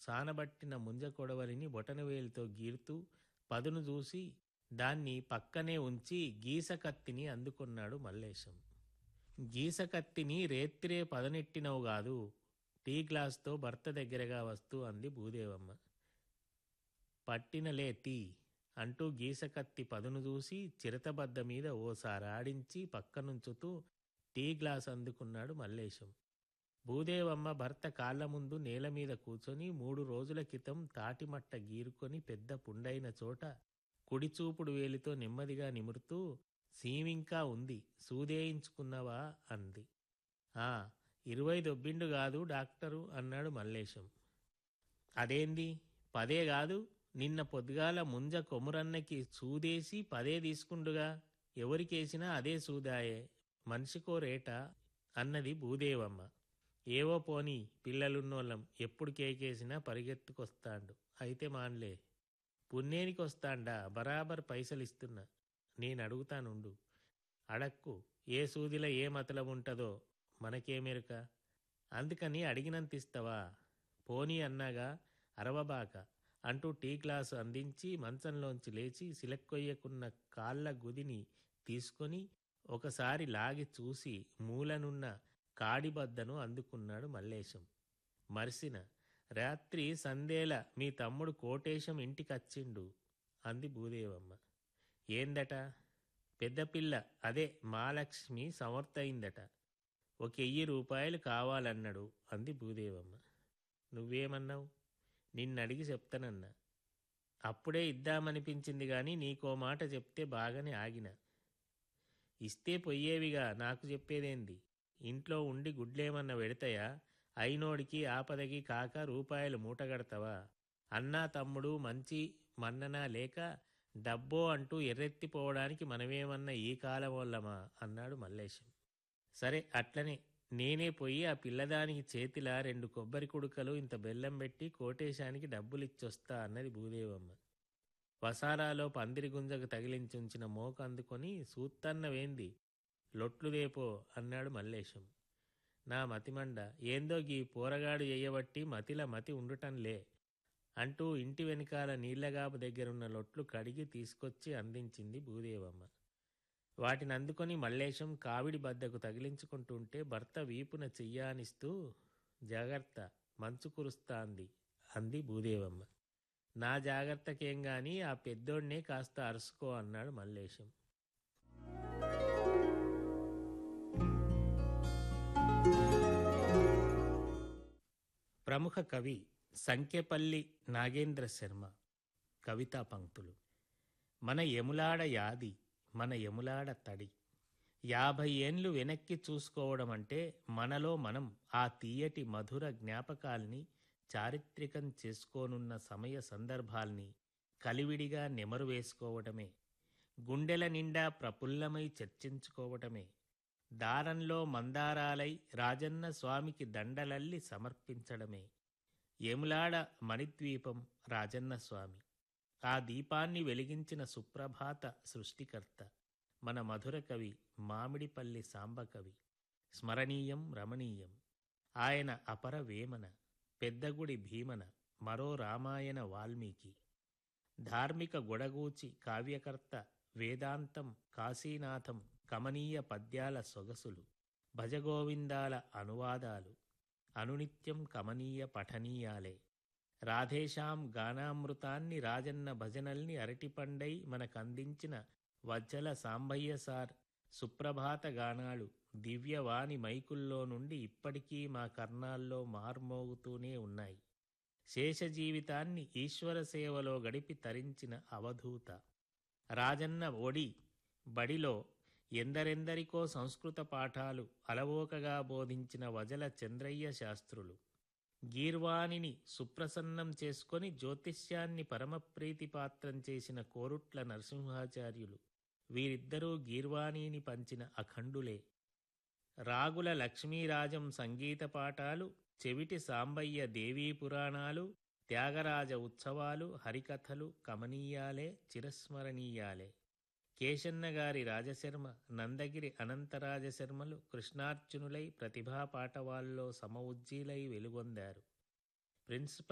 సానబట్టిన ముంజ కొడవలిని బొటనవేలితో గీరుతూ పదును చూసి దాన్ని పక్కనే ఉంచి గీస కత్తిని అందుకున్నాడు మల్లేశం గీస కత్తిని రేత్రే పదనెట్టినవు కాదు టీ గ్లాస్తో భర్త దగ్గరగా వస్తూ అంది భూదేవమ్మ పట్టినలే తీ అంటూ గీసకత్తి పదును చూసి చిరతబద్ద మీద ఓసారి ఆడించి పక్కనుంచుతూ టీ గ్లాస్ అందుకున్నాడు మల్లేశం భూదేవమ్మ భర్త కాళ్ల ముందు నేల మీద కూర్చొని మూడు రోజుల క్రితం తాటిమట్ట గీరుకొని పెద్ద పుండైన చోట కుడిచూపుడు వేలితో నెమ్మదిగా నిమురుతూ సీమింకా ఉంది సూదేయించుకున్నావా అంది ఆ ఇరవై దొబ్బిండు కాదు డాక్టరు అన్నాడు మల్లేశం అదేంది పదే కాదు నిన్న పొద్దుగాల ముంజ కొమురన్నకి సూదేసి పదే తీసుకుండుగా ఎవరికేసినా అదే సూదాయే మనిషికో రేటా అన్నది భూదేవమ్మ ఏవో పోని పిల్లలున్నోళ్ళం ఎప్పుడు కేకేసినా పరిగెత్తుకొస్తాండు అయితే మాన్లే పుణ్యేనికి వస్తాండా బరాబర్ పైసలిస్తున్నా నేను అడుగుతానుండు అడక్కు ఏ సూదిలో ఏ మతలం ఉంటదో మనకేమెరుక అందుకని అడిగినంత ఇస్తావా పోనీ అన్నాగా అరవబాక అంటూ టీ గ్లాసు అందించి మంచంలోంచి లేచి సిలక్కొయ్యకున్న కాళ్ళ గుదిని తీసుకొని ఒకసారి లాగి చూసి మూలనున్న కాడిబద్దను అందుకున్నాడు మల్లేశం మరిసిన రాత్రి సందేల మీ తమ్ముడు కోటేశం ఇంటికచ్చిండు అంది భూదేవమ్మ ఏందట పెద్దపిల్ల అదే మాలక్ష్మి సమర్థయిందట ఒక వెయ్యి రూపాయలు కావాలన్నాడు అంది భూదేవమ్మ నువ్వేమన్నావు నిన్నడిగి చెప్తానన్నా అప్పుడే ఇద్దామనిపించింది గాని నీకో మాట చెప్తే బాగానే ఆగిన ఇస్తే పొయ్యేవిగా నాకు చెప్పేదేంది ఇంట్లో ఉండి గుడ్లేమన్నా పెడతాయా అయినోడికి ఆపదకి కాక రూపాయలు మూటగడతావా అన్నా తమ్ముడు మంచి మన్ననా లేక డబ్బో అంటూ ఎర్రెత్తిపోవడానికి మనమేమన్నా ఈ కాలం వల్లమా అన్నాడు మల్లేశం సరే అట్లనే నేనే పోయి ఆ పిల్లదానికి చేతిలా రెండు కొబ్బరి కుడుకలు ఇంత బెల్లం పెట్టి కోటేశానికి డబ్బులిచ్చొస్తా అన్నది భూదేవమ్మ వసారాలో పందిరి గుంజకు తగిలించుంచిన మోక అందుకొని సూత్తన్నవేంది లొట్లుదేపో అన్నాడు మల్లేశం నా మతిమండ ఏందో గీ పోరగాడు చెయ్యబట్టి మతిల మతి ఉండుటంలే అంటూ ఇంటి వెనకాల నీళ్లగాపు దగ్గరున్న లొట్లు కడిగి తీసుకొచ్చి అందించింది భూదేవమ్మ వాటిని అందుకొని మల్లేశం కావిడి బద్దకు తగిలించుకుంటుంటే భర్త వీపున చెయ్యానిస్తూ జాగ్రత్త మంచు కురుస్తాంది అంది భూదేవమ్మ నా జాగ్రత్తకేం గాని ఆ పెద్దోడ్నే కాస్త అరుసుకో అన్నాడు మల్లేశం ప్రముఖ కవి సంఖ్యపల్లి నాగేంద్ర శర్మ కవితా పంక్తులు మన ఎములాడ యాది మన ఎములాడ తడి యాభై ఏండ్లు వెనక్కి చూసుకోవడం అంటే మనలో మనం ఆ తీయటి మధుర జ్ఞాపకాల్ని చారిత్రికం చేసుకోనున్న సమయ సందర్భాల్ని కలివిడిగా నెమరు వేసుకోవటమే గుండెల నిండా ప్రఫుల్లమై చర్చించుకోవటమే దారంలో మందారాలై రాజన్న స్వామికి దండలల్లి సమర్పించడమే ఏములాడ మణిద్వీపం రాజన్న స్వామి ఆ దీపాన్ని వెలిగించిన సుప్రభాత సృష్టికర్త మన మధుర కవి మామిడిపల్లి సాంబకవి స్మరణీయం రమణీయం ఆయన అపర వేమన పెద్దగుడి భీమన మరో రామాయణ వాల్మీకి ధార్మిక గొడగూచి కావ్యకర్త వేదాంతం కాశీనాథం కమనీయ పద్యాల సొగసులు భజగోవిందాల అనువాదాలు అనునిత్యం కమనీయ పఠనీయాలే రాధేశాం గానామృతాన్ని రాజన్న భజనల్ని అరటిపండై మనకందించిన వజ్జల సాంబయ్య సార్ సుప్రభాత గానాలు దివ్యవాణి మైకుల్లో నుండి ఇప్పటికీ మా కర్ణాల్లో మార్మోగుతూనే ఉన్నాయి శేష జీవితాన్ని ఈశ్వర సేవలో గడిపి తరించిన అవధూత రాజన్న ఒడి బడిలో ఎందరెందరికో సంస్కృత పాఠాలు అలవోకగా బోధించిన వజల చంద్రయ్య శాస్త్రులు గీర్వాణిని సుప్రసన్నం చేసుకొని జ్యోతిష్యాన్ని పరమప్రీతిపాత్రం చేసిన కోరుట్ల నరసింహాచార్యులు వీరిద్దరూ గీర్వాణిని పంచిన అఖండులే రాగుల లక్ష్మీరాజం సంగీత పాఠాలు చెవిటి సాంబయ్య దేవీ పురాణాలు త్యాగరాజ ఉత్సవాలు హరికథలు కమనీయాలే చిరస్మరణీయాలే కేశన్న గారి రాజశర్మ నందగిరి అనంతరాజశర్మలు కృష్ణార్జునులై ప్రతిభా పాటవాల్లో సమఉజ్జీలై వెలుగొందారు ప్రిన్సిపల్